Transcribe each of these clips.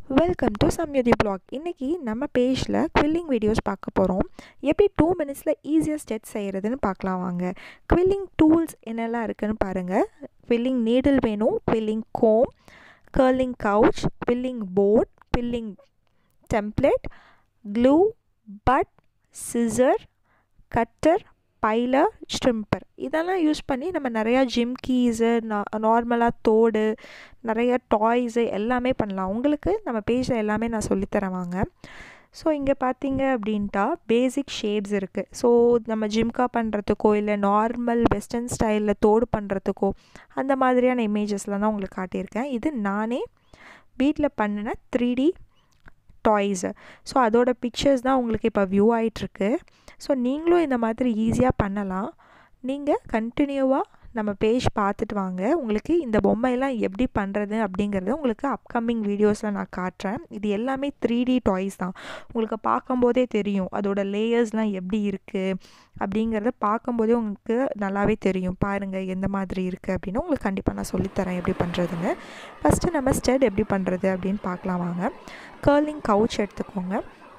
welcome to சம்யுதி black இன்றைக்கி நம்ம பேஜில் குவில்லிங் வீடியோஸ் பார்க்க போகிறோம் எப்படி டூ மினிட்ஸில் ஈஸியாக ஸ்டெச் செய்கிறதுன்னு பார்க்கலாம் வாங்க குவில்லிங் டூல்ஸ் என்னெல்லாம் இருக்குதுன்னு பாருங்கள் குவில்லிங் நீடில் வேணும் quilling comb curling coach quilling board quilling template glue pad scissor cutter plier stripper இதெல்லாம் யூஸ் பண்ணி நம்ம நிறையா ஜிம்கீஸு நார்மலாக தோடு நிறைய டாய்ஸு எல்லாமே பண்ணலாம் உங்களுக்கு நம்ம பேஜில் எல்லாமே நான் சொல்லித்தரேன் வாங்க ஸோ இங்கே பார்த்தீங்க அப்படின்ட்டா பேசிக் ஷேப்ஸ் இருக்குது ஸோ நம்ம ஜிம்கா பண்ணுறதுக்கோ இல்லை நார்மல் வெஸ்டர்ன் ஸ்டைலில் தோடு பண்ணுறதுக்கோ அந்த மாதிரியான இமேஜஸ்லாம் தான் உங்களுக்கு காட்டியிருக்கேன் இது நானே வீட்டில் பண்ணின த்ரீ டி டாய்ஸு ஸோ அதோட பிக்சர்ஸ் தான் உங்களுக்கு இப்போ வியூ ஆகிட்டுருக்கு ஸோ நீங்களும் இந்த மாதிரி ஈஸியாக பண்ணலாம் நீங்கள் கண்டினியூவாக நம்ம பேஜ் பார்த்துட்டு வாங்க உங்களுக்கு இந்த பொம்மையெல்லாம் எப்படி பண்ணுறது அப்படிங்கிறது உங்களுக்கு அப்கமிங் வீடியோஸில் நான் காட்டுறேன் இது எல்லாமே த்ரீ டி டாய்ஸ் தான் உங்களுக்கு பார்க்கும்போதே தெரியும் அதோட லேயர்ஸ்லாம் எப்படி இருக்குது அப்படிங்கிறத பார்க்கும்போதே உங்களுக்கு நல்லாவே தெரியும் பாருங்கள் எந்த மாதிரி இருக்குது அப்படின்னு உங்களுக்கு கண்டிப்பாக நான் சொல்லித்தரேன் எப்படி பண்ணுறதுன்னு ஃபஸ்ட்டு நம்ம ஸ்டெட் எப்படி பண்ணுறது அப்படின்னு பார்க்கலாம் வாங்க கர்லிங் கவுச் எடுத்துக்கோங்க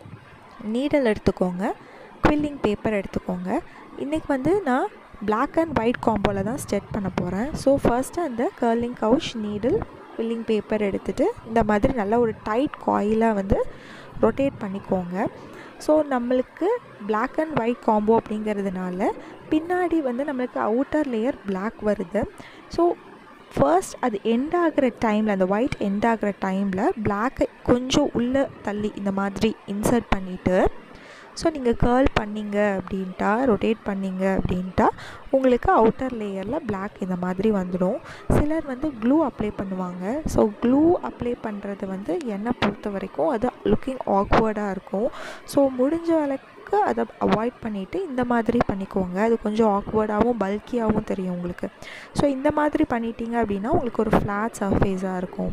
நீடல் எடுத்துக்கோங்க குவில்லிங் பேப்பர் எடுத்துக்கோங்க இன்றைக்கி வந்து நான் பிளாக் அண்ட் ஒயிட் காம்போவில் தான் ஸ்டெட் பண்ண போகிறேன் ஸோ ஃபர்ஸ்ட்டு அந்த curling coach needle quilling paper எடுத்துகிட்டு இந்த மாதிரி நல்ல ஒரு டைட் காயிலாக வந்து ரொட்டேட் பண்ணிக்கோங்க ஸோ நம்மளுக்கு பிளாக் அண்ட் ஒயிட் காம்போ அப்படிங்கிறதுனால பின்னாடி வந்து நம்மளுக்கு அவுட்டர் லேயர் பிளாக் வருது ஸோ ஃபர்ஸ்ட் அது எண்ட் ஆகிற டைமில் அந்த ஒயிட் எண்ட் ஆகிற டைமில் பிளாக்கை கொஞ்சம் உள்ளே தள்ளி இந்த மாதிரி இன்சர்ட் பண்ணிவிட்டு ஸோ நீங்கள் கேர்ள் பண்ணிங்க அப்படின்ட்டா ரொட்டேட் பண்ணிங்க அப்படின்ட்டா உங்களுக்கு அவுட்டர் லேயரில் பிளாக் இந்த மாதிரி வந்துடும் சிலர் வந்து க்ளூ அப்ளை பண்ணுவாங்க ஸோ க்ளூ அப்ளை பண்ணுறது வந்து என்னை பொறுத்த வரைக்கும் அது லுக்கிங் ஆக்வர்டாக இருக்கும் ஸோ முடிஞ்ச அளவுக்கு அதை அவாய்ட் பண்ணிவிட்டு இந்த மாதிரி பண்ணிக்கோங்க அது கொஞ்சம் ஆக்வர்டாகவும் பல்கியாகவும் தெரியும் உங்களுக்கு ஸோ இந்த மாதிரி பண்ணிட்டீங்க அப்படின்னா உங்களுக்கு ஒரு ஃப்ளாட் சர்ஃபேஸாக இருக்கும்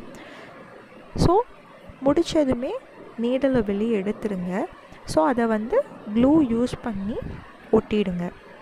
ஸோ முடித்ததுமே நீடலை வெளியே எடுத்துருங்க ஸோ அதை வந்து க்ளூ யூஸ் பண்ணி ஒட்டிடுங்க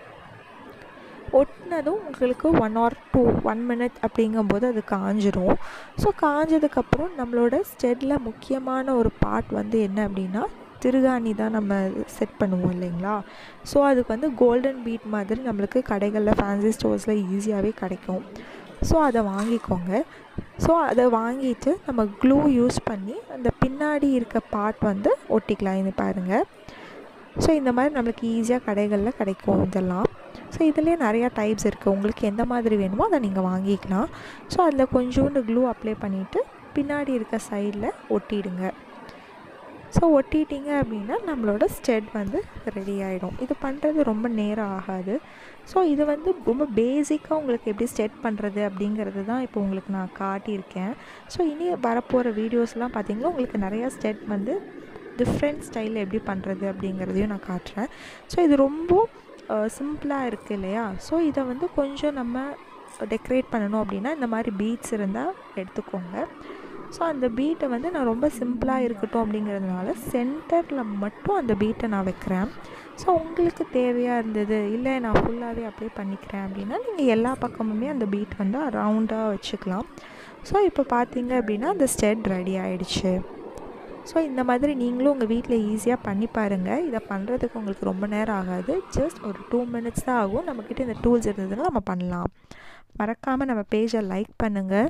ஒட்டினதும் உங்களுக்கு one or two one minute அப்படிங்கும்போது அது காஞ்சிரும் ஸோ காஞ்சதுக்கப்புறம் நம்மளோட ஸ்டெட்டில் முக்கியமான ஒரு பார்ட் வந்து என்ன அப்படின்னா திருகாணி தான் நம்ம செட் பண்ணுவோம் இல்லைங்களா ஸோ அதுக்கு வந்து கோல்டன் பீட் மாதிரி நம்மளுக்கு கடைகளில் ஃபேன்சி ஸ்டோர்ஸில் ஈஸியாகவே கிடைக்கும் ஸோ அதை வாங்கிக்கோங்க ஸோ அதை வாங்கிட்டு நம்ம க்ளூ யூஸ் பண்ணி அந்த பின்னாடி இருக்க பார்ட் வந்து ஒட்டிக்கலாம் இது பாருங்கள் ஸோ இந்த மாதிரி நம்மளுக்கு ஈஸியாக கடைகளில் கிடைக்கும் இதெல்லாம் ஸோ இதுலேயே நிறையா டைப்ஸ் இருக்குது உங்களுக்கு எந்த மாதிரி வேணுமோ அதை நீங்கள் வாங்கிக்கலாம் ஸோ அதில் கொஞ்சோண்டு க்ளூ அப்ளை பண்ணிவிட்டு பின்னாடி இருக்க சைடில் ஒட்டிடுங்க ஸோ ஒட்டிட்டிங்க அப்படின்னா நம்மளோட ஸ்டெட் வந்து ரெடி ஆகிடும் இது பண்ணுறது ரொம்ப நேரம் ஆகாது ஸோ இது வந்து ரொம்ப பேசிக்காக உங்களுக்கு எப்படி ஸ்டெட் பண்ணுறது அப்படிங்கிறது தான் இப்போ உங்களுக்கு நான் காட்டியிருக்கேன் ஸோ இனி வரப்போகிற வீடியோஸ்லாம் பார்த்திங்கன்னா உங்களுக்கு நிறையா ஸ்டெட் வந்து டிஃப்ரெண்ட் ஸ்டைலில் எப்படி பண்ணுறது அப்படிங்கிறதையும் நான் காட்டுறேன் ஸோ இது ரொம்ப சிம்பிளாக இருக்குது இல்லையா ஸோ இதை வந்து கொஞ்சம் நம்ம டெக்கரேட் பண்ணணும் அப்படின்னா இந்த மாதிரி பீட்ஸ் இருந்தால் எடுத்துக்கோங்க ஸோ அந்த பீட்டை வந்து நான் ரொம்ப சிம்பிளாக இருக்கட்டும் அப்படிங்கிறதுனால சென்டரில் மட்டும் அந்த பீட்டை நான் வைக்கிறேன் ஸோ உங்களுக்கு தேவையாக இருந்தது இல்லை நான் ஃபுல்லாகவே அப்ளை பண்ணிக்கிறேன் அப்படின்னா நீங்கள் எல்லா பக்கமுமே அந்த பீட் வந்து ரவுண்டாக வச்சுக்கலாம் ஸோ இப்போ பார்த்தீங்க அப்படின்னா அந்த ஸ்டெட் ரெடி ஆகிடுச்சு ஸோ இந்த மாதிரி நீங்களும் உங்கள் வீட்டில் ஈஸியாக பண்ணி பாருங்கள் இதை பண்ணுறதுக்கு உங்களுக்கு ரொம்ப நேரம் ஆகாது ஜஸ்ட் ஒரு டூ மினிட்ஸ் தான் ஆகும் நம்மக்கிட்ட இந்த டூல்ஸ் இருந்ததுன்னா நம்ம பண்ணலாம் மறக்காமல் நம்ம பேஜை லைக் பண்ணுங்கள்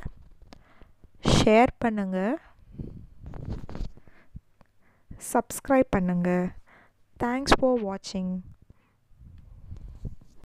ஷேர் பண்ணுங்கள் சப்ஸ்கிரைப் பண்ணுங்கள் தேங்க்ஸ் ஃபார் வாட்சிங்